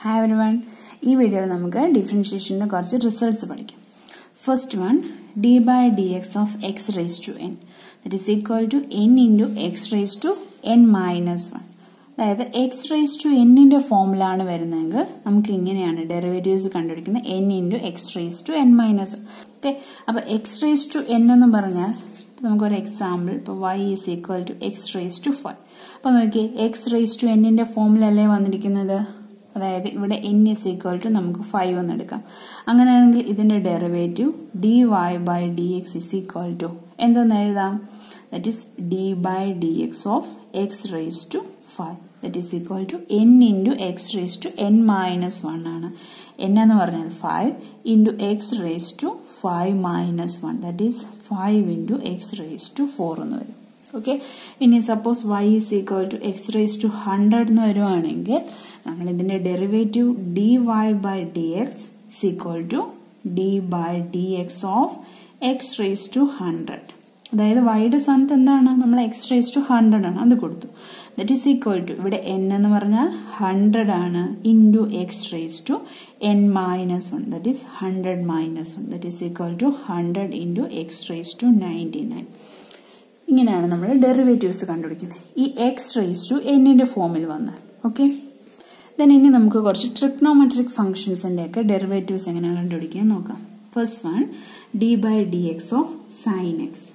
Hi every one ഈ വീഡിയോയിൽ നമുക്ക് ഡിഫറൻഷിയേഷൻ്റെ കുറച്ച് റിസൾട്ട്സ് പഠിക്കാം first one D by D X of X raise to N that is equal to N into X raise to N minus one അതായത് X raise to എന്നിന്റെ ഫോമിലാണ് വരുന്നതെങ്കിൽ നമുക്ക് ഇങ്ങനെയാണ് ഡെറിവേറ്റീവ്സ് കണ്ടുപിടിക്കുന്നത് N into X raise to N minus okay അപ്പൊ X raise to N എന്ന് പറഞ്ഞാൽ നമുക്കൊരു എക്സാമ്പിൾ ഇപ്പോൾ Y is equal to X raise to five അപ്പൊ നോക്കിയേ എക്സ് റേസ് ടു എന്നിന്റെ ഫോമിലല്ലേ വന്നിരിക്കുന്നത് അതായത് ഇവിടെ എൻ ഇസ് ഈക്വൽ ടു നമുക്ക് ഫൈവ് എന്ന് എടുക്കാം അങ്ങനെയാണെങ്കിൽ ഇതിന്റെ derivative D Y by D X is equal to എന്തെന്ന് എഴുതാം that is D by D X of X raise to five that is equal to N into X raise to N minus one ആണ് N എന്ന് പറഞ്ഞാൽ five into X raise to five minus one that is five into X raise to four എന്ന് വരും okay ഇനി suppose Y is equal to X raise to hundred എന്ന് വരുവാണെങ്കിൽ നമ്മൾ ഇതിന്റെ derivative D Y by D X is equal to D by D X of X raise to hundred അതായത് വൈയുടെ സ്ഥാനത്ത് എന്താണ് നമ്മൾ എക്സ് റേസ് ടു ഹൺഡ്രഡ് ആണ് അത് കൊടുത്തു ദറ്റ് ഈസ് ഈക്വൽ ടു ഇവിടെ എൻ എന്ന് പറഞ്ഞാൽ ഹൺഡ്രഡ് ആണ് into X raise to N minus one that is hundred minus one that is equal to hundred into X raise to ninety nine ഇങ്ങനെയാണ് നമ്മൾ derivatives കണ്ടുപിടിക്കുന്നത് ഈ എക്സ് റേസ് ടു എന്നിന്റെ ഫോമിൽ വന്നാൽ ഓക്കെ ദെൻ ഇനി നമുക്ക് കുറച്ച് ട്രിഗ്നോമെട്രിക് ഫംഗ്ഷൻസിന്റെ ഒക്കെ ഡെറിവേറ്റീവ്സ് എങ്ങനെയാണ് കണ്ടുപിടിക്കാൻ നോക്കാം first one D by D X of sine X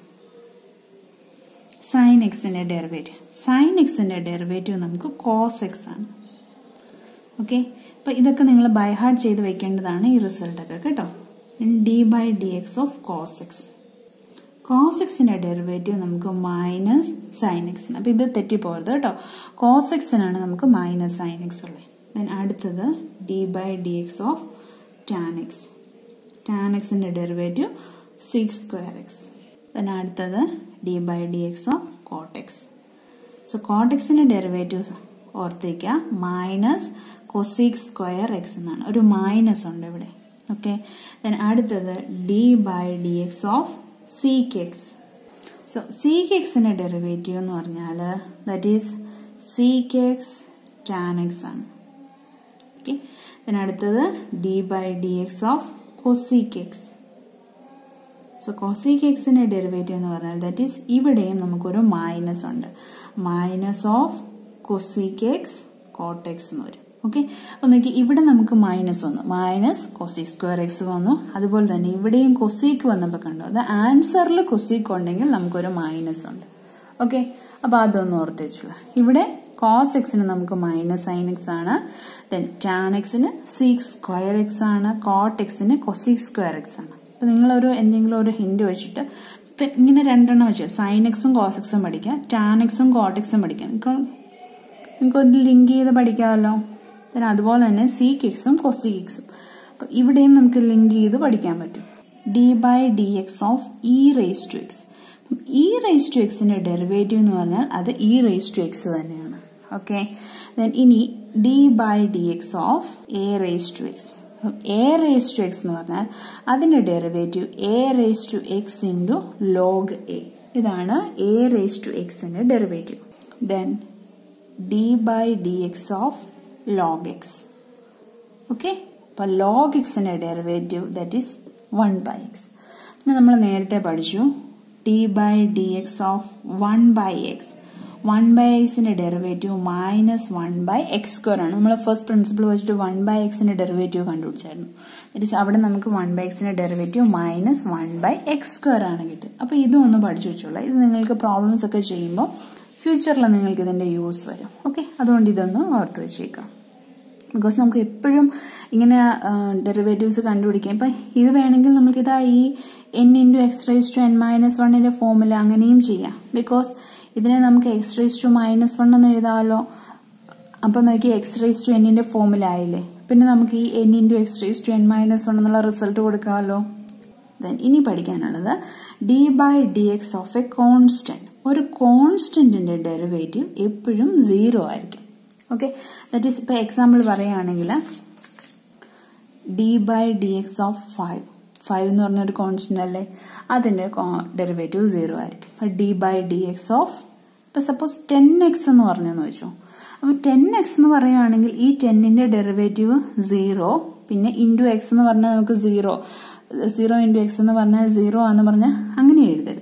sine എക്സിന്റെ ഡെറിവേറ്റീവ് സൈൻ എക്സിന്റെ ഡെറിവേറ്റീവ് നമുക്ക് കോസ് എക്സ് ആണ് ഓക്കെ അപ്പൊ ഇതൊക്കെ നിങ്ങൾ ബൈ ഹാർട്ട് ചെയ്ത് വെക്കേണ്ടതാണ് ഈ റിസൾട്ട് ഒക്കെ കേട്ടോ D by D X of cos X cos എക്സിന്റെ ഡെറിവേറ്റീവ് നമുക്ക് മൈനസ് സൈൻ എക്സിന് അപ്പൊ ഇത് തെറ്റിപ്പോകരുത് കേട്ടോ കോസ് എക്സിനാണ് നമുക്ക് മൈനസ് സൈൻ എക്സ് ഉള്ളത് ദെൻ അടുത്തത് D by D X of tan X tan എക്സിന്റെ derivative sec square X then അടുത്തത് D by D X of cot X so കോട്ടെക്സിന്റെ ഡെറിവേറ്റീവ്സ് ഓർത്തിരിക്കുക മൈനസ് കൊസിക് സ്ക്വയർ എക്സ് എന്നാണ് ഒരു മൈനസ് ഉണ്ട് ഇവിടെ ഓക്കെ ദെൻ അടുത്തത് D by D X of sec X so sec എക്സിന്റെ ഡെറിവേറ്റീവ് എന്ന് പറഞ്ഞാൽ that is sec X tan X ആണ് ഓക്കെ അടുത്തത് D by D X of cosec X so cosec എക്സിന്റെ ഡെറിവേറ്റീവ് എന്ന് പറഞ്ഞാൽ ദറ്റ് ഈസ് ഇവിടെയും നമുക്കൊരു മൈനസ് ഉണ്ട് minus of cosec X cot X എന്ന് വരും ഓക്കെ അപ്പൊ നോക്കി ഇവിടെ നമുക്ക് മൈനസ് വന്നു മൈനസ് കൊസീക് സ്ക്വയർ എക്സ് വന്നു അതുപോലെ തന്നെ ഇവിടെയും കൊസീക്ക് വന്നപ്പോൾ കണ്ടു അത് ആൻസറിൽ കൊസീക്ക് ഉണ്ടെങ്കിൽ നമുക്കൊരു മൈനസ് ഉണ്ട് ഓക്കെ അപ്പൊ അതൊന്ന് ഓർത്ത് വെച്ചുള്ള ഇവിടെ കോസ് എക്സിന് നമുക്ക് മൈനസ് സൈൻ എക്സ് ആണ് ദെൻ ടാൻ എക്സിന് സീക് സ്ക്വയർ എക്സ് ആണ് കോട്ട് എക്സിന് കൊസീക് സ്ക്വയർ എക്സ് ആണ് അപ്പൊ നിങ്ങളൊരു എന്തെങ്കിലും ഒരു ഹിന്റ് വെച്ചിട്ട് ഇപ്പൊ ഇങ്ങനെ രണ്ടെണ്ണം വെച്ച് സൈൻ എക്സും കോസ് എക്സും പഠിക്കാം ടാൻ എക്സും കോട്ട് എക്സും പഠിക്കാം നിങ്ങൾക്ക് ലിങ്ക് ചെയ്ത് പഠിക്കാമല്ലോ then അതുപോലെ തന്നെ സീക്ക് എക്സും കൊസീക് എക്സും അപ്പൊ ഇവിടെയും നമുക്ക് ലിങ്ക് ചെയ്ത് പഠിക്കാൻ പറ്റും d by D X of e raise to x e raise to എക്സിന്റെ ഡെറിവേറ്റീവ് എന്ന് പറഞ്ഞാൽ അത് ഇ റേസ് ടു എക്സ് തന്നെയാണ് ഓക്കെ ദെൻ ഇനി d by D X of a raise to x a raise to x എന്ന് പറഞ്ഞാൽ അതിന്റെ derivative a raise to x into log a ഇതാണ് എ റേസ് ടു എക്സിന്റെ derivative then d by D X of log x. Okay അപ്പൊ log എക്സിന്റെ derivative that is one by x നമ്മൾ നേരത്തെ പഠിച്ചു d by D X of one by x one by എക്സിന്റെ derivative minus one by x square ആണ് നമ്മൾ first principle വെച്ചിട്ട് one by എക്സിന്റെ ഡെറിവേറ്റീവ് കണ്ടുപിടിച്ചായിരുന്നു ദറ്റ് ഈസ് അവിടെ നമുക്ക് വൺ ബൈ എക്സിന്റെ derivative minus one by x square ആണ് കിട്ടുക അപ്പൊ ഇതും ഒന്ന് പഠിച്ചു വെച്ചോളാം ഇത് നിങ്ങൾക്ക് പ്രോബ്ലംസ് ഒക്കെ ചെയ്യുമ്പോൾ ഫ്യൂച്ചറിൽ നിങ്ങൾക്ക് ഇതിന്റെ യൂസ് വരും ഓക്കെ അതുകൊണ്ട് ഇതൊന്ന് ഓർത്ത് വെച്ചേക്കാം ബിക്കോസ് നമുക്ക് എപ്പോഴും ഇങ്ങനെ ഡെറിവേറ്റീവ്സ് കണ്ടുപിടിക്കാം ഇപ്പം ഇത് വേണമെങ്കിൽ നമുക്കിതാ ഈ n into X raise to N minus വണ്ണിന്റെ ഫോമിൽ അങ്ങനെയും ചെയ്യാം ബിക്കോസ് ഇതിനെ നമുക്ക് x raise to minus one എന്ന് എഴുതാമല്ലോ അപ്പം നോക്കി എക്സ് റേസ് ടു എന്നിന്റെ ഫോമിലായില്ലേ പിന്നെ നമുക്ക് ഈ n into X raise to N minus one എന്നുള്ള റിസൾട്ട് കൊടുക്കാമല്ലോ ദെൻ ഇനി പഠിക്കാനുള്ളത് d by D X of a constant ഒരു കോൺസ്റ്റന്റിന്റെ ഡെറിവേറ്റീവ് എപ്പോഴും സീറോ ആയിരിക്കും ഓക്കെ ദറ്റ് ഈസ് ഇപ്പൊ എക്സാമ്പിൾ പറയുകയാണെങ്കിൽ d by D X of five five എന്ന് പറഞ്ഞ ഒരു കോൺസ്റ്റന്റ് അല്ലേ അതിന്റെ ഡെറിവേറ്റീവ് സീറോ ആയിരിക്കും d by D X of ഇപ്പൊ സപ്പോസ് ടെൻ എക്സ് എന്ന് പറഞ്ഞെന്ന് വെച്ചോ അപ്പോൾ ടെൻ എക്സ് എന്ന് പറയുകയാണെങ്കിൽ ഈ ടെന്നിന്റെ ഡെറിവേറ്റീവ് സീറോ പിന്നെ ഇൻറ്റു എക്സ് എന്ന് പറഞ്ഞാൽ നമുക്ക് സീറോ സീറോ ഇൻറ്റു എക്സ് എന്ന് പറഞ്ഞാൽ സീറോ എന്ന് പറഞ്ഞാൽ അങ്ങനെ എഴുതരുത്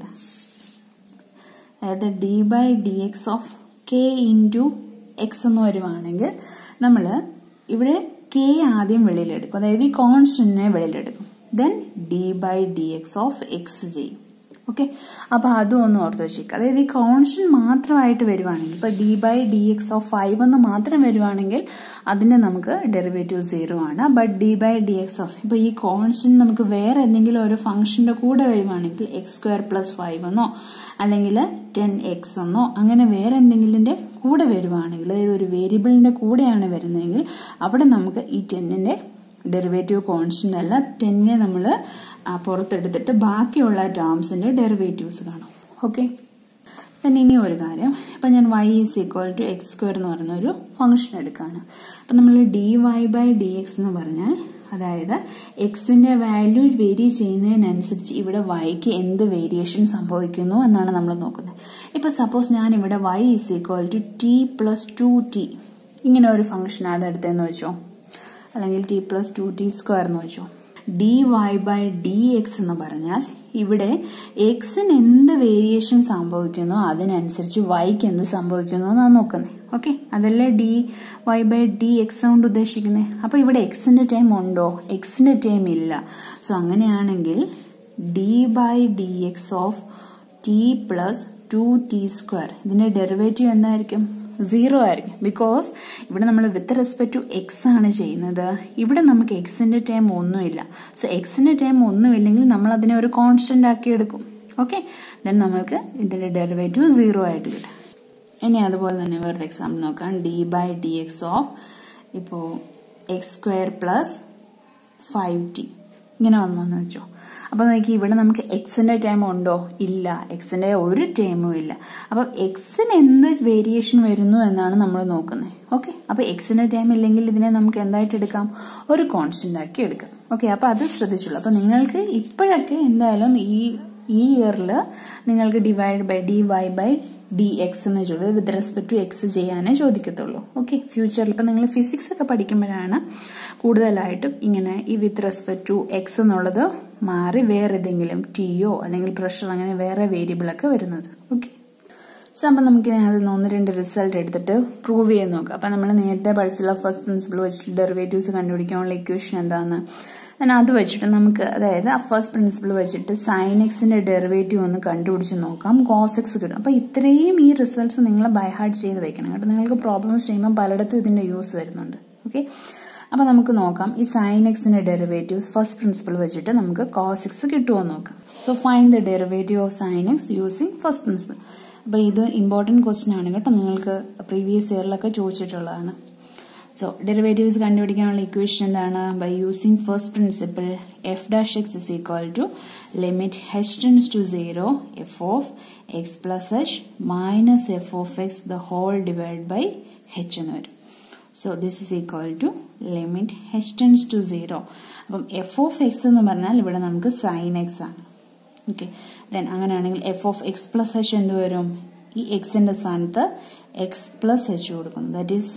അതായത് d by D X of k into x എന്ന് വരുവാണെങ്കിൽ നമ്മൾ ഇവിടെ കെ ആദ്യം വെളിയിലെടുക്കും അതായത് ഈ കോൺസ്റ്റന്റിനെ വെളിയിലെടുക്കും then d by D X of x ചെയ്യും ഓക്കെ അപ്പൊ അതും ഒന്ന് ഓർത്ത് വെച്ചേക്കുക അതായത് ഈ കോൺസ്റ്റന്റ് മാത്രമായിട്ട് വരുവാണെങ്കിൽ ഇപ്പൊ d by D X of five എന്ന് മാത്രം വരുവാണെങ്കിൽ അതിന്റെ നമുക്ക് ഡെറിവേറ്റീവ് സീറോ ആണ് but d by D X of ഇപ്പൊ ഈ കോൺസ്റ്റന്റ് നമുക്ക് വേറെ എന്തെങ്കിലും ഒരു ഫംഗ്ഷന്റെ കൂടെ വരുവാണെങ്കിൽ എക്സ് സ്ക്വയർ പ്ലസ് ഫൈവ് എന്നോ അല്ലെങ്കിൽ ടെൻ എക്സ് എന്നോ അങ്ങനെ വേറെ എന്തെങ്കിലിന്റെ കൂടെ വരുവാണെങ്കിൽ അതായത് ഒരു വേരിയബിളിന്റെ കൂടെയാണ് വരുന്നതെങ്കിൽ അവിടെ നമുക്ക് ഈ ടെന്നിന്റെ ഡെറിവേറ്റീവ് കോൺസ്റ്റന്റ് അല്ല ടെന്നിനെ നമ്മൾ പുറത്തെടുത്തിട്ട് ബാക്കിയുള്ള ടേംസിന്റെ ഡെറിവേറ്റീവ്സ് കാണും ഓക്കെ തന്നെ ഇനി ഒരു കാര്യം ഇപ്പം ഞാൻ y is equal to x square എന്ന് പറയുന്ന ഒരു ഫംഗ്ഷൻ എടുക്കുകയാണ് അപ്പം നമ്മൾ d Y by D x എന്ന് പറഞ്ഞാൽ അതായത് എക്സിന്റെ വാല്യൂ വേരി ചെയ്യുന്നതിനനുസരിച്ച് ഇവിടെ വൈക്ക് എന്ത് വേരിയേഷൻ സംഭവിക്കുന്നു എന്നാണ് നമ്മൾ നോക്കുന്നത് ഇപ്പൊ സപ്പോസ് ഞാൻ ഇവിടെ y is equal to t plus two t ഇങ്ങനെ ഒരു ഫംഗ്ഷനാണ് എടുത്തതെന്ന് വെച്ചോ അല്ലെങ്കിൽ t plus two t square എന്ന് വെച്ചോ d Y by D x എന്ന് പറഞ്ഞാൽ ഇവിടെ എക്സിന് എന്ത് വേരിയേഷൻ സംഭവിക്കുന്നോ അതിനനുസരിച്ച് വൈക്ക് എന്ത് സംഭവിക്കുന്നു എന്നാണ് നോക്കുന്നത് ഓക്കെ അതല്ലേ d Y by D x കൊണ്ട് ഉദ്ദേശിക്കുന്നത് അപ്പൊ ഇവിടെ എക്സിന്റെ ടൈം ഉണ്ടോ എക്സിന്റെ ടൈം ഇല്ല സോ അങ്ങനെയാണെങ്കിൽ d by D X of t plus two t square ഇതിന്റെ ഡെറിവേറ്റീവ് എന്തായിരിക്കും സീറോ ആയിരിക്കും ബിക്കോസ് ഇവിടെ നമ്മൾ വിത്ത് റെസ്പെക്ട് ടു എക്സ് ആണ് ചെയ്യുന്നത് ഇവിടെ നമുക്ക് എക്സിന്റെ ടൈം ഒന്നുമില്ല സോ എക്സിന്റെ ടൈം ഒന്നുമില്ലെങ്കിൽ നമ്മൾ അതിനെ ഒരു കോൺസ്റ്റന്റ് ആക്കി എടുക്കും ഓക്കെ ദെൻ നമുക്ക് ഇതിന്റെ ഡെറിവേറ്റീവ് സീറോ ആയിട്ട് കിട്ടും ഇനി അതുപോലെ തന്നെ വേറൊരു എക്സാമ്പിൾ നോക്കാം d by D X of ഇപ്പോൾ x square plus five t ഇങ്ങനെ വന്നെന്ന് വെച്ചോ അപ്പൊ നോക്കി ഇവിടെ നമുക്ക് എക്സിന്റെ ടൈം ഉണ്ടോ ഇല്ല എക്സിന്റെ ഒരു ടൈമും ഇല്ല അപ്പൊ എക്സിന് എന്ത് വേരിയേഷൻ വരുന്നു എന്നാണ് നമ്മൾ നോക്കുന്നത് ഓക്കെ അപ്പൊ എക്സിന്റെ ടൈം ഇല്ലെങ്കിൽ ഇതിനെ നമുക്ക് എന്തായിട്ട് എടുക്കാം ഒരു കോൺസ്റ്റന്റ് ആക്കി എടുക്കാം ഓക്കെ അപ്പൊ അത് ശ്രദ്ധിച്ചുള്ളൂ അപ്പൊ നിങ്ങൾക്ക് ഇപ്പോഴൊക്കെ എന്തായാലും ഈ ഈ ഇയറിൽ നിങ്ങൾക്ക് divide by d Y by D x എന്ന് ചോദിച്ചത് വിത്ത് റെസ്പെക്ട് ടു എക്സ് ചെയ്യാനേ ചോദിക്കത്തുള്ളൂ ഓക്കെ ഫ്യൂച്ചറിൽ ഇപ്പം നിങ്ങൾ ഫിസിക്സ് ഒക്കെ പഠിക്കുമ്പോഴാണ് കൂടുതലായിട്ടും ഇങ്ങനെ ഈ വിത്ത് റെസ്പെക്ട് ടു എക്സ് എന്നുള്ളത് മാറി വേറെ ഏതെങ്കിലും ടിയോ അല്ലെങ്കിൽ പ്രഷർ അങ്ങനെ വേറെ വേരിയബിൾ ഒക്കെ വരുന്നത് ഓക്കെ സോ അപ്പം നമുക്ക് ഇതിനകത്ത് നിന്ന് ഒന്ന് രണ്ട് റിസൾട്ട് എടുത്തിട്ട് പ്രൂവ് ചെയ്ത് നോക്കാം അപ്പം നമ്മൾ നേരത്തെ പഠിച്ചുള്ള ഫസ്റ്റ് പ്രിൻസിപ്പിൾ വെച്ചിട്ട് ഡെറിവേറ്റീവ്സ് കണ്ടുപിടിക്കാനുള്ള ഇക്വേഷൻ എന്താണെന്ന് ഞാൻ അത് വെച്ചിട്ട് നമുക്ക് അതായത് ആ ഫസ്റ്റ് പ്രിൻസിപ്പിൾ വെച്ചിട്ട് സൈൻ എക്സിന്റെ ഡെറിവേറ്റീവ് ഒന്ന് കണ്ടുപിടിച്ച് നോക്കാം കോസ് എക്സ് കിട്ടും അപ്പൊ ഇത്രയും ഈ റിസൾട്ട്സ് നിങ്ങൾ ബൈഹാർട്ട് ചെയ്ത് വെക്കണം കേട്ടോ നിങ്ങൾക്ക് പ്രോബ്ലംസ് ചെയ്യുമ്പോൾ പലയിടത്തും ഇതിന്റെ യൂസ് വരുന്നുണ്ട് ഓക്കെ അപ്പൊ നമുക്ക് നോക്കാം ഈ സൈൻ എക്സിന്റെ ഡെറിവേറ്റീവ്സ് ഫസ്റ്റ് പ്രിൻസിപ്പിൾ വെച്ചിട്ട് നമുക്ക് കോസ് എക്സ് കിട്ടുമോ നോക്കാം so find the derivative of sine x using first principle അപ്പൊ ഇത് ഇമ്പോർട്ടന്റ് ക്വസ്റ്റ്യൻ ആണ് കേട്ടോ നിങ്ങൾക്ക് പ്രീവിയസ് ഇയറിലൊക്കെ ചോദിച്ചിട്ടുള്ളതാണ് സോ ഡെറിവേറ്റീവ്സ് കണ്ടുപിടിക്കാനുള്ള ഇക്വേഷൻ എന്താണ് by using first principle f dash x is equal to limit h tends to zero f of x plus h minus f of x the whole divide by h എന്ന് വരും so this is equal to limit h tends to zero അപ്പം f of x എന്ന് പറഞ്ഞാൽ ഇവിടെ നമുക്ക് sine x ആണ് okay then അങ്ങനെയാണെങ്കിൽ f of x plus h എന്ത് വരും ഈ എക്സിന്റെ സ്ഥാനത്ത് എക്സ് പ്ലസ് എച്ച് കൊടുക്കും that is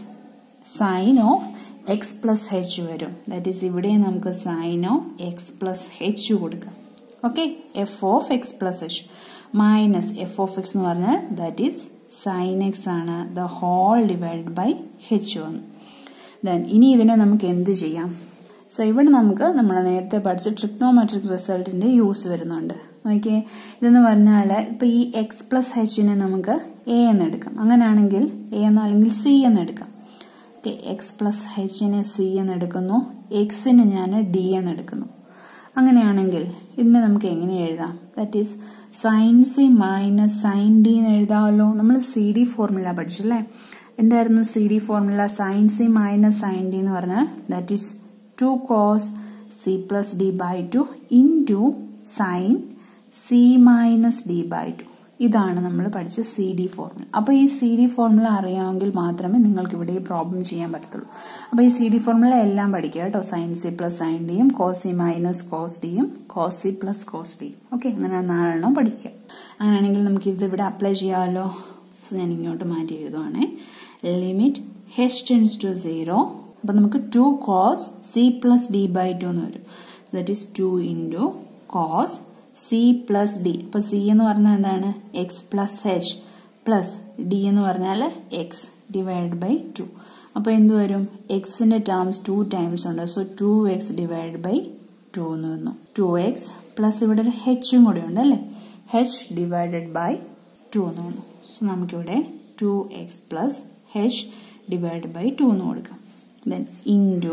sine of x plus h വരും ദാറ്റ് ഈസ് ഇവിടെ നമുക്ക് sine of x plus h കൊടുക്കാം okay f of x plus h minus f of x എന്ന് പറഞ്ഞാൽ ദാറ്റ് ഈസ് സൈൻ എക്സ് ആണ് the whole divide by h വന്നു then ഇനി ഇതിനെ നമുക്ക് എന്ത് ചെയ്യാം സോ ഇവിടെ നമുക്ക് നമ്മൾ നേരത്തെ പഠിച്ച ട്രിഗ്നോമെട്രിക് റിസൾട്ടിന്റെ യൂസ് വരുന്നുണ്ട് നോക്കിയേ ഇതെന്ന് പറഞ്ഞാൽ ഇപ്പൊ ഈ എക്സ് പ്ലസ് എച്ചിനെ നമുക്ക് എ എന്ന് എടുക്കാം അങ്ങനെയാണെങ്കിൽ എ എന്നോ അല്ലെങ്കിൽ സി എന്ന് എടുക്കാം ഓക്കെ എക്സ് പ്ലസ് എച്ചിനെ സി എന്ന് എടുക്കുന്നു എക്സിന് ഞാൻ ഡി എന്ന് എടുക്കുന്നു അങ്ങനെയാണെങ്കിൽ ഇതിനെ നമുക്ക് എങ്ങനെ എഴുതാം that is sine c minus sine d എന്ന് എഴുതാമല്ലോ നമ്മൾ സി ഡി ഫോർമുല പഠിച്ചല്ലേ എന്തായിരുന്നു c d formula sine c minus sine d എന്ന് പറഞ്ഞാൽ that is two cos c plus d by two into sine c minus d by two ഇതാണ് നമ്മൾ പഠിച്ച സി ഡി ഫോർമുല അപ്പോൾ ഈ C d formula അറിയാമെങ്കിൽ മാത്രമേ നിങ്ങൾക്ക് ഇവിടെ ഈ പ്രോബ്ലം ചെയ്യാൻ പറ്റത്തുള്ളൂ അപ്പോൾ ഈ സി ഡി ഫോർമുല എല്ലാം പഠിക്കുക കേട്ടോ സൈൻ സി പ്ലസ് സൈൻ ഡിയും കോസ് സി മൈനസ് കോസ് ഡിയും കോസ് സി പ്ലസ് കോസ് ഡിയും ഓക്കെ അങ്ങനെ നാലെണ്ണം പഠിക്കുക അങ്ങനെയാണെങ്കിൽ നമുക്ക് ഇത് ഇവിടെ അപ്ലൈ ചെയ്യാമല്ലോ സോ ഞാൻ ഇങ്ങോട്ട് മാറ്റി എഴുതുവാണേ limit h tends to zero അപ്പൊ നമുക്ക് two cos c plus d by two എന്ന് വരും that is two into cos c plus d അപ്പൊ സി എന്ന് പറഞ്ഞാൽ എന്താണ് x plus h plus d എന്ന് പറഞ്ഞാൽ എക്സ് ഡിവൈഡ് ബൈ ടു അപ്പോൾ എന്ത് വരും എക്സിന്റെ ടേംസ് ടു ടൈംസ് ഉണ്ട് so two x divide by two എന്ന് വന്നു ടു എക്സ് പ്ലസ് ഇവിടെ ഒരു ഹെച്ചും കൂടി ഉണ്ട് അല്ലേ ഹെച്ച് ഡിവൈഡഡ് ബൈ ടു എന്ന് വന്നു സോ നമുക്കിവിടെ two x plus h divide by two എന്ന് കൊടുക്കാം then into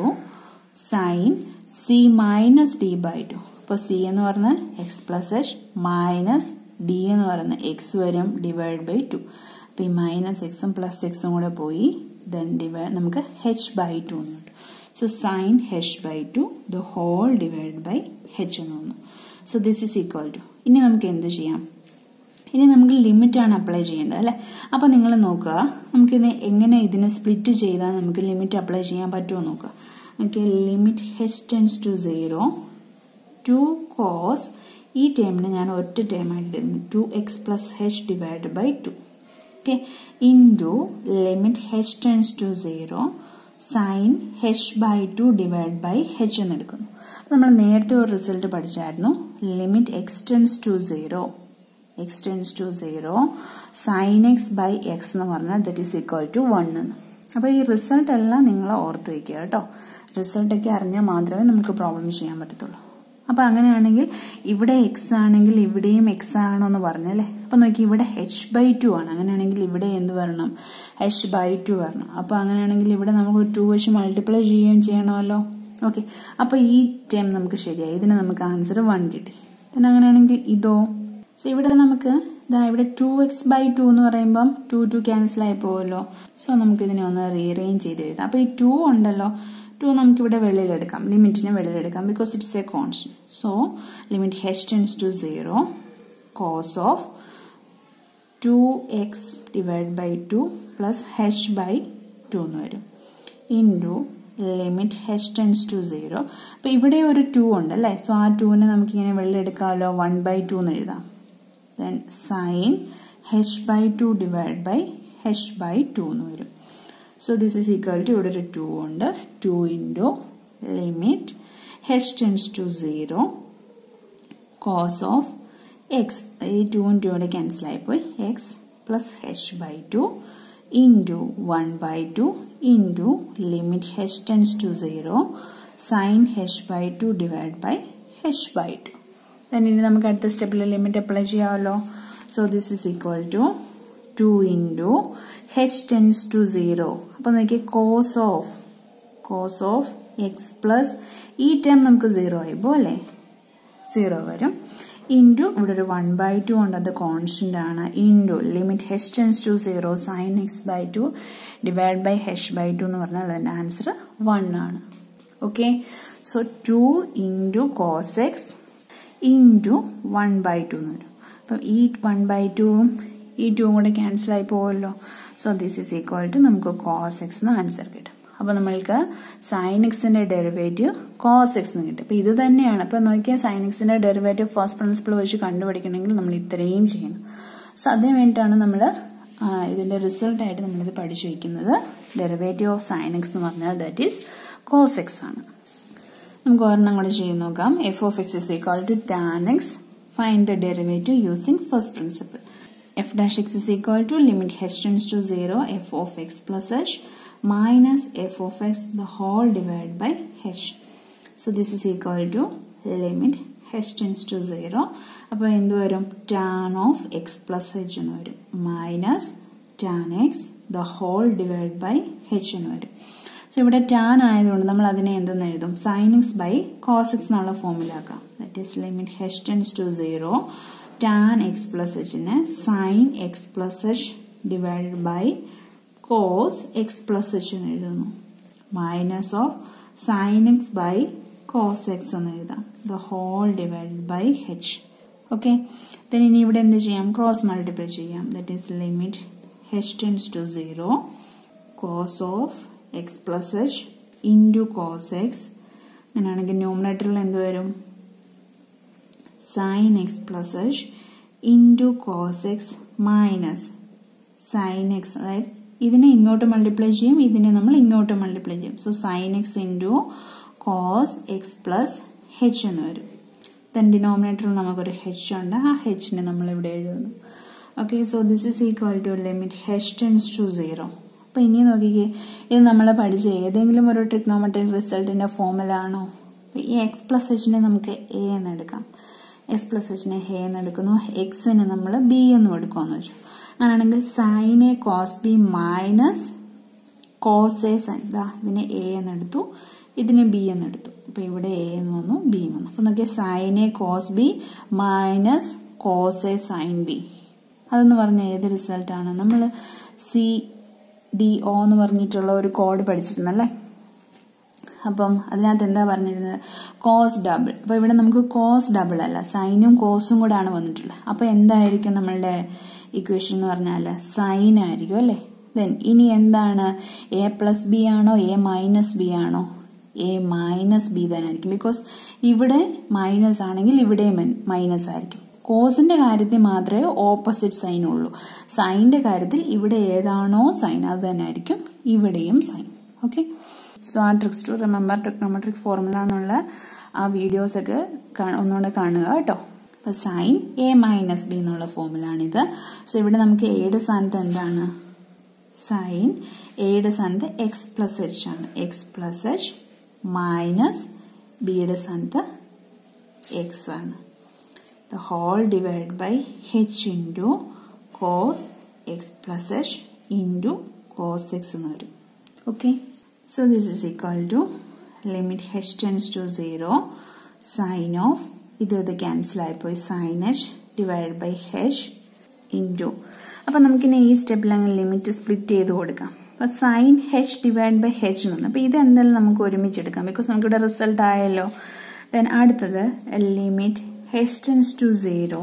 sine c minus d by two അപ്പോൾ സി എന്ന് പറഞ്ഞാൽ x plus h minus d എന്ന് പറയുന്നത് എക്സ് വരും ഡിവൈഡ് ബൈ ടു അപ്പോൾ ഈ മൈനസ് എക്സും പ്ലസ് എക്സും കൂടെ പോയി ദെൻ ഡിവൈഡ് നമുക്ക് ഹെച്ച് ബൈ ടു എന്നുണ്ട് so sine h by two the whole divide by h എന്ന് വന്നു so this is equal to ഇനി നമുക്ക് എന്ത് ചെയ്യാം ഇനി നമുക്ക് ലിമിറ്റ് ആണ് അപ്ലൈ ചെയ്യേണ്ടത് അല്ലെ അപ്പൊ നിങ്ങൾ നോക്കുക നമുക്കിത് എങ്ങനെ ഇതിനെ സ്പ്ലിറ്റ് ചെയ്താൽ നമുക്ക് ലിമിറ്റ് അപ്ലൈ ചെയ്യാൻ പറ്റുമോ നോക്കുക okay limit h tends to zero two cos ഈ ടേമിന് ഞാൻ ഒറ്റ ടേം ആയിട്ട് ഇടുന്നു two x plus h divide by two okay into limit h tends to zero sine h by two divide by h എന്ന് എടുക്കുന്നു അപ്പോൾ നമ്മൾ നേരത്തെ ഒരു റിസൾട്ട് പഠിച്ചായിരുന്നു limit x tends to zero x tends to zero sine x by x എന്ന് പറഞ്ഞാൽ that is equal to one എന്ന് അപ്പോൾ ഈ റിസൾട്ട് എല്ലാം നിങ്ങൾ ഓർത്ത് വയ്ക്കുക കേട്ടോ റിസൾട്ടൊക്കെ അറിഞ്ഞാൽ മാത്രമേ നമുക്ക് പ്രോബ്ലം ചെയ്യാൻ പറ്റത്തുള്ളൂ അപ്പൊ അങ്ങനെയാണെങ്കിൽ ഇവിടെ എക്സ് ആണെങ്കിൽ ഇവിടെയും എക്സ് ആണോ എന്ന് പറഞ്ഞല്ലേ അപ്പൊ നോക്കി ഇവിടെ എച്ച് ബൈ ടു ആണ് അങ്ങനെയാണെങ്കിൽ ഇവിടെ എന്ത് വരണം എച്ച് ബൈ ടു വരണം അപ്പൊ അങ്ങനെയാണെങ്കിൽ ഇവിടെ നമുക്ക് ടു വെച്ച് മൾട്ടിപ്ലൈ ചെയ്യുകയും ചെയ്യണമല്ലോ ഓക്കെ അപ്പൊ ഈ ടൈം നമുക്ക് ശരിയായി ഇതിന് നമുക്ക് ആൻസർ വൺ കിട്ടി പിന്നെ അങ്ങനെയാണെങ്കിൽ ഇതോ സോ ഇവിടെ നമുക്ക് ഇതാ ഇവിടെ ടു എക്സ് ബൈ ടു എന്ന് പറയുമ്പം ടു ടു ക്യാൻസൽ ആയി പോകുമല്ലോ സോ നമുക്ക് ഇതിനെ ഒന്ന് റീഅറേഞ്ച് ചെയ്ത് എഴുതാം അപ്പൊ ഈ ടു ഉണ്ടല്ലോ ടു നമുക്ക് ഇവിടെ വെളിയിലെടുക്കാം ലിമിറ്റിനെ വെളിയിലെടുക്കാം because it's a constant so limit h tends to zero cos of two x divide by two plus h by two എന്ന് വരും into limit h tends to zero അപ്പൊ ഇവിടെ ഒരു ടു ഉണ്ട് അല്ലേ സോ ആ ടുവിനെ നമുക്ക് ഇങ്ങനെ വെളിയിലെടുക്കാമല്ലോ വൺ ബൈ ടു എന്ന് എഴുതാം then sine h by two divide by h by two എന്ന് വരും so this is equal to ഇവിടെ ഒരു ടു ഉണ്ട് two into limit h tends to zero cos of x ഈ ടുവും ടൂടെ ക്യാൻസൽ ആയിപ്പോയി x plus h by two into one by two into limit h tends to zero sine h by two divide by h by two then ഇനി നമുക്ക് അടുത്ത സ്റ്റെപ്പിൽ limit apply ചെയ്യാമല്ലോ so this is equal to two into h tends to zero അപ്പൊ നോക്കിയേ cos of cos of x plus ഈ term നമുക്ക് zero ആയിപ്പോ അല്ലേ സീറോ വരും ഇൻറ്റു ഇവിടെ ഒരു വൺ ബൈ ടു ഉണ്ട് അത് കോൺസ്റ്റന്റ് ആണ് into limit h tends to zero sine x by two divide by h by two എന്ന് പറഞ്ഞാൽ അതിന്റെ ആൻസർ വൺ ആണ് okay so two into cos x into one by two എന്ന് വരും അപ്പം ഈ വൺ ബൈ ടുവും ഈ ടൂവും കൂടെ ക്യാൻസൽ ആയി പോകുമല്ലോ so this is equal to നമുക്ക് കോസ് എക്സ് എന്ന് ആൻസർ കിട്ടും അപ്പൊ നമ്മൾക്ക് സൈൻ എക്സിന്റെ ഡെറിവേറ്റീവ് കോസ് എക്സ് എന്ന് കിട്ടും അപ്പൊ ഇത് തന്നെയാണ് അപ്പൊ നോക്കിയാൽ സൈൻ എക്സിന്റെ ഡെറിവേറ്റീവ് ഫസ്റ്റ് പ്രിൻസിപ്പിൾ വെച്ച് കണ്ടുപിടിക്കണമെങ്കിൽ നമ്മൾ ഇത്രയും ചെയ്യണം സോ അതിന് വേണ്ടിയിട്ടാണ് നമ്മൾ ഇതിന്റെ റിസൾട്ട് ആയിട്ട് നമ്മളിത് പഠിച്ചു വയ്ക്കുന്നത് ഡെറിവേറ്റീവ് ഓഫ് സൈൻ എക്സ് എന്ന് പറഞ്ഞാൽ ദാറ്റ് ഈസ് കോസ് എക്സ് ആണ് നമുക്ക് ഒരെണ്ണം കൂടെ ചെയ്ത് നോക്കാം f of x is equal to tan x find the derivative using first principle f dash x is equal to limit h tends to 0 f of x plus h minus f of x the whole divided by h. So this is equal to limit h tends to 0 അപ്പോൾ എന്ത് വരും tan of x plus h എന്ന് വരും minus tan x the whole divide by h എന്ന് വരും so ഇവിടെ tan ആയതുകൊണ്ട് നമ്മൾ അതിനെ എന്തെന്ന് എഴുതും sine x by cos x എന്നുള്ള ഫോമിലാക്കാം that is limit h tends to zero tan x plus എച്ചിനെ sine x plus h divided by cos x plus h എന്ന് എഴുതുന്നു minus of sine x by cos x എന്ന് എഴുതാം the whole divided by h okay then ഇനി ഇവിടെ എന്ത് ചെയ്യാം cross multiply ചെയ്യാം that is limit h tends to zero cos of x plus h into cos x അങ്ങനെയാണെങ്കിൽ ന്യൂമിനേറ്ററിൽ എന്ത് വരും sine x plus h into cos x minus sine x അതായത് ഇതിനെ ഇങ്ങോട്ട് മൾട്ടിപ്ലൈ ചെയ്യും ഇതിനെ നമ്മൾ ഇങ്ങോട്ട് മൾട്ടിപ്ലൈ ചെയ്യും so sine x into cos x plus h എന്ന് വരും ദെൻ ഡിനോമിനേറ്ററിൽ നമുക്കൊരു ഹെച്ച് ഉണ്ട് ആ ഹെച്ചിനെ നമ്മൾ ഇവിടെ എഴുതുന്നു okay so this is equal to limit h tends to zero അപ്പോൾ ഇനി നോക്കിക്കേ ഇത് നമ്മൾ പഠിച്ച ഏതെങ്കിലും ഒരു ട്രിഗ്നോമെട്രിക് റിസൾട്ടിന്റെ ഫോമുല ആണോ ഈ എക്സ് പ്ലസ് എച്ചിനെ നമുക്ക് എ എന്ന് എടുക്കാം എക്സ് പ്ലസ് എച്ചിനെ എ എന്ന് എടുക്കുന്നു എക്സിന് നമ്മൾ ബി എന്ന് എടുക്കുമെന്ന് വെച്ചു അങ്ങനെയാണെങ്കിൽ sine a cos b minus cos a sine ഇതാ ഇതിനെ എ എന്ന് എടുത്തു ഇതിനെ ബി എന്ന് എടുത്തു അപ്പൊ ഇവിടെ എ എന്ന് വന്നു ബി എന്ന് വന്നു അപ്പൊ നോക്കിയാൽ sine a cos b minus cos a sine b അതെന്ന് പറഞ്ഞ ഏത് റിസൾട്ടാണ് നമ്മൾ സി ഡി ഒ എന്ന് പറഞ്ഞിട്ടുള്ള ഒരു കോഡ് പഠിച്ചിരുന്നല്ലേ അപ്പം അതിനകത്ത് എന്താ പറഞ്ഞിരുന്നത് കോസ് ഡബിൾ അപ്പൊ ഇവിടെ നമുക്ക് കോസ് ഡബിൾ അല്ല സൈനും കോസും കൂടെ ആണ് വന്നിട്ടുള്ളത് അപ്പൊ എന്തായിരിക്കും നമ്മളുടെ ഇക്വേഷൻ എന്ന് പറഞ്ഞാൽ സൈൻ ആയിരിക്കും അല്ലേ ദെൻ ഇനി എന്താണ് എ പ്ലസ് ബി ആണോ എ മൈനസ് ബി ആണോ എ മൈനസ് ബി തന്നെ ആയിരിക്കും ബിക്കോസ് ഇവിടെ മൈനസ് ആണെങ്കിൽ ഇവിടെ മൈനസ് ആയിരിക്കും കോസിന്റെ കാര്യത്തിൽ മാത്രമേ ഓപ്പോസിറ്റ് സൈൻ ഉള്ളൂ സൈനിന്റെ കാര്യത്തിൽ ഇവിടെ ഏതാണോ സൈൻ അത് തന്നെ ആയിരിക്കും ഇവിടെയും സൈൻ ഓക്കെ സോ ആ tricks to remember trigonometric formula എന്നുള്ള ആ വീഡിയോസ് ഒക്കെ ഒന്നുകൂടെ കാണുക കേട്ടോ അപ്പൊ സൈൻ എ മൈനസ് ബി എന്നുള്ള ഫോമുലാണിത് സോ ഇവിടെ നമുക്ക് എയുടെ സ്ഥാനത്ത് എന്താണ് സൈൻ എയുടെ സ്ഥാനത്ത് എക്സ് പ്ലസ് എച്ച് ആണ് എക്സ് പ്ലസ് എച്ച് മൈനസ് ബിയുടെ സ്ഥാനത്ത് എക്സ് ആണ് the whole divided by h into cos x plus h into cos x എന്ന് വരും okay so this is equal to limit h tends to zero sine of ഇത് ഇത് cancel ആയിപ്പോയി sine h divide by h into അപ്പം നമുക്കിനി ഈ സ്റ്റെപ്പിൽ അങ്ങ് ലിമിറ്റ് സ്പ്ലിറ്റ് ചെയ്ത് കൊടുക്കാം അപ്പൊ sine h divide by h എന്ന് പറഞ്ഞു അപ്പൊ ഇത് എന്തായാലും നമുക്ക് ഒരുമിച്ചെടുക്കാം ബിക്കോസ് നമുക്കിവിടെ റിസൾട്ട് ആയല്ലോ ദെൻ അടുത്തത് limit h tends to zero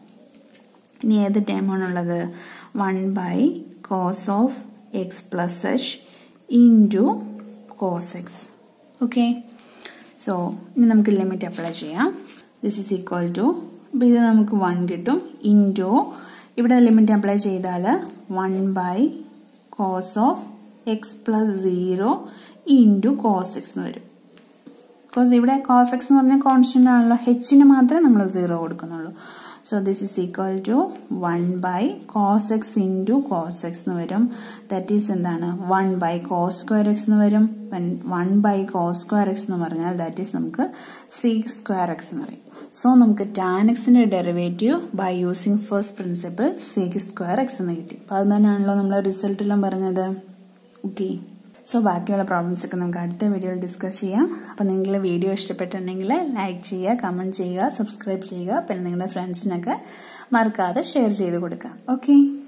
ഇനി ഏത് ടൈമാണുള്ളത് one by cos of x plus h into cos x okay so ഇനി നമുക്ക് ലിമിറ്റ് അപ്ലൈ ചെയ്യാം ദിസ് ഈസ് ഈക്വൽ ടു അപ്പോൾ ഇത് നമുക്ക് വൺ കിട്ടും ഇൻറ്റു ഇവിടെ ലിമിറ്റ് അപ്ലൈ ചെയ്താൽ one by cos of x plus zero into cos x എന്ന് വരും ബിക്കോസ് ഇവിടെ കോസ് എക്സ് എന്ന് പറഞ്ഞാൽ കോൺസ്റ്റന്റ് ആണല്ലോ ഹെച്ചിന് മാത്രമേ നമ്മൾ സീറോ കൊടുക്കുന്നുള്ളൂ so this is equal to one by cos x into cos x എന്ന് വരും ദറ്റ് ഈസ് എന്താണ് one by cos square x എന്ന് വരും one by cos square x എന്ന് പറഞ്ഞാൽ ദാറ്റ് ഈസ് നമുക്ക് സീക്ക് സ്ക്വയർ എക്സ് എന്ന് പറയും സോ നമുക്ക് ടാൻ എക്സിന്റെ derivative by using first principle sec square x എന്ന് കിട്ടി അപ്പൊ അത് തന്നെയാണല്ലോ നമ്മൾ റിസൾട്ടെല്ലാം പറഞ്ഞത് ഓക്കെ സോ ബാക്കിയുള്ള പ്രോബ്ലംസ് ഒക്കെ നമുക്ക് അടുത്ത വീഡിയോയിൽ ഡിസ്കസ് ചെയ്യാം അപ്പോൾ നിങ്ങൾ വീഡിയോ ഇഷ്ടപ്പെട്ടിട്ടുണ്ടെങ്കിൽ ലൈക്ക് ചെയ്യുക കമൻറ്റ് ചെയ്യുക സബ്സ്ക്രൈബ് ചെയ്യുക പിന്നെ നിങ്ങളുടെ ഫ്രണ്ട്സിനൊക്കെ മറക്കാതെ ഷെയർ ചെയ്ത് കൊടുക്കുക ഓക്കെ